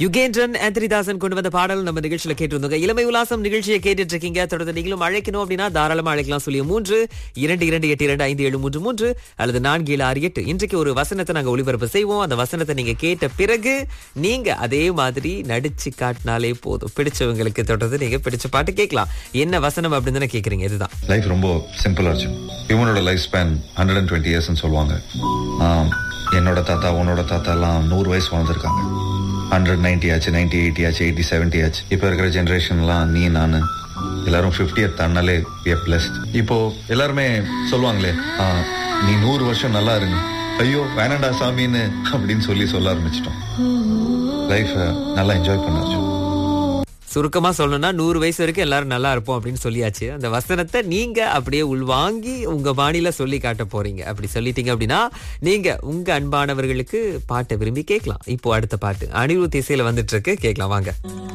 யுகேந்திரன் ஆந்திரிதாசன் கொண்டு வந்த பாடல் நம்ம நிகழ்ச்சியில கேட்டிருந்தோங்க இளமை உலாசம் நிகழ்ச்சியை கேட்டுட்டு இருக்கீங்க தொடர்ந்து நீங்களும் அழைக்கணும் அப்படின்னா தாராளமா அழைக்கலாம் சொல்லி மூன்று இரண்டு இரண்டு எட்டு இரண்டு ஐந்து ஏழு மூன்று மூன்று அல்லது நான்கு ஏழு ஆறு எட்டு இன்றைக்கு ஒரு வசனத்தை நாங்க ஒளிபரப்பு செய்வோம் அந்த வசனத்தை நீங்க கேட்ட பிறகு நீங்க அதே மாதிரி நடிச்சு காட்டினாலே போதும் பிடிச்சவங்களுக்கு தொடர்ந்து நீங்க பிடிச்ச பாட்டு கேட்கலாம் என்ன வசனம் அப்படின்னு தானே கேக்குறீங்க இதுதான் லைஃப் ரொம்ப சிம்பிளா இருந்துச்சு ஹியூமனோட life span hundred and twenty இயர்ஸ்னு சொல்லுவாங்க ஆம், என்னோட தாத்தா உன்னோட தாத்தா எல்லாம் நூறு வயசு வாழ்ந்திருக்காங்க ஹண்ட்ரட் நைன்டி ஆச்சு நைன்டி எயிட்டி ஆச்சு எயிட்டி செவன்ட்டி ஆச்சு இப்போ இருக்கிற ஜென்ரேஷன்லாம் நீ நான் எல்லாரும் ஃபிஃப்டி தாண்டாலே பிளஸ்ட் இப்போ எல்லாருமே சொல்லுவாங்களே "ஆ, நீ நூறு வருஷம் நல்லா இருங்க ஐயோ வேணாண்டா சாமின்னு அப்படின்னு சொல்லி சொல்ல ஆரம்பிச்சிட்டோம் லைஃப் நல்லா என்ஜாய் பண்ணாச்சு சுருக்கமா சொல்லணும்னா நூறு வயசு வரைக்கும் எல்லாரும் நல்லா இருப்போம் அப்படின்னு சொல்லியாச்சு அந்த வசனத்தை நீங்க அப்படியே உள்வாங்கி உங்க பாணியில சொல்லி காட்ட போறீங்க அப்படி சொல்லிட்டீங்க அப்படின்னா நீங்க உங்க அன்பானவர்களுக்கு பாட்டை விரும்பி கேட்கலாம் இப்போ அடுத்த பாட்டு அனிருத் இசையில வந்துட்டு இருக்கு கேட்கலாம் வாங்க